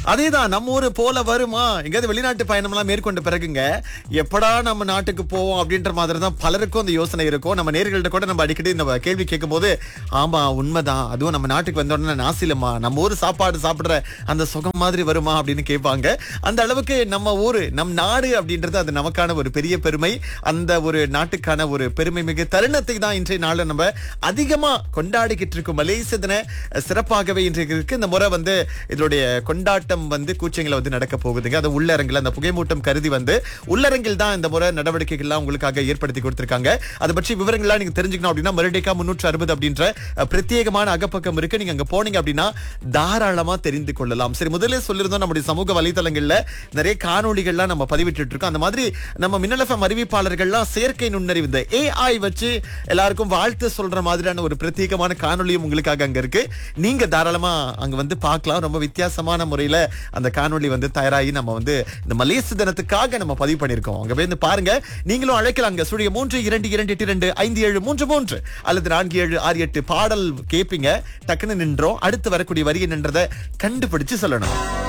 அதேதான் நம்ம ஊரு போல வருமா எங்கேயாவது வெளிநாட்டு பயணம் எல்லாம் மேற்கொண்ட பிறகுங்க எப்படா நம்ம நாட்டுக்கு போவோம் அப்படின்ற மாதிரி தான் பலருக்கும் அந்த யோசனை இருக்கும் நம்ம நேர்கள்ட்ட கூட நம்ம அடிக்கடி நம்ம கேள்வி கேட்கும் போது ஆமா உண்மைதான் அதுவும் நம்ம நாட்டுக்கு வந்த உடனே நாசிலமா நம்ம ஊர் சாப்பாடு சாப்பிடுற அந்த சுகம் மாதிரி வருமா அப்படின்னு கேட்பாங்க அந்த அளவுக்கு நம்ம ஊரு நம் நாடு அப்படின்றது அது நமக்கான ஒரு பெரிய பெருமை அந்த ஒரு நாட்டுக்கான ஒரு பெருமை மிகு தருணத்தை தான் இன்றைய நாள்ல நம்ம அதிகமா கொண்டாடிக்கிட்டு இருக்கோம் மலேசிய தின சிறப்பாகவே இன்றைக்கு இருக்கு இந்த முறை வந்து இதனுடைய கொண்டாட்டம் வந்து கூச்சங்களை வந்து நடக்க போகுதுங்க அது உள்ளரங்கில் அந்த புகைமூட்டம் கருதி வந்து உள்ளரங்கில் தான் இந்த முறை நடவடிக்கைகள்லாம் உங்களுக்காக ஏற்படுத்தி கொடுத்திருக்காங்க அதை பற்றி விவரங்கள்லாம் நீங்க தெரிஞ்சுக்கணும் அப்படின்னா மறுடேக்கா முன்னூற்று அறுபது அப்படின்ற அஹ், பிரத்யேகமான அகப்பக்கம் இருக்கு நீங்க அங்க போனீங்க அப்படின்னா தாராளமா தெரிந்து கொள்ளலாம் சரி முதல்ல சொல்லியிருந்தோம் நம்முடைய சமூக வலைதளங்கள்ல நிறைய காணொளிகள்லாம் நம்ம பதிவிட்டு இருக்கோம் அந்த மாதிரி நம்ம மின்னல் எஃப்எம் அறிவிப்பாளர்கள்லாம் செயற்கை நுண்ணறிவு இந்த ஏஐ வச்சு எல்லாருக்கும் வாழ்த்து சொல்ற மாதிரியான ஒரு பிரத்யேகமான காணொளியும் உங்களுக்காக அங்க இருக்கு நீங்க தாராளமா அங்க வந்து பார்க்கலாம் ரொம்ப வித்தியாசமான முறையில அந்த காணொளி வந்து தயாராகி நம்ம வந்து இந்த மலேசிய தினத்துக்காக நம்ம பதிவு பண்ணிருக்கோம் அங்க போய் வந்து பாருங்க நீங்களும் அழைக்கலாம் அங்க சுழிய மூன்று இரண்டு இரண்டு எட்டு இரண்டு ஐந்து ஏழு மூன்று மூன்று அல்லது நான்கு ஏழு ஆறு எட்டு பாடல் கேப்பீங்க டக்குன்னு நின்றோம் அடுத்து வரக்கூடிய வரி நின்றதை கண்டுபிடிச்சு சொல்லணும்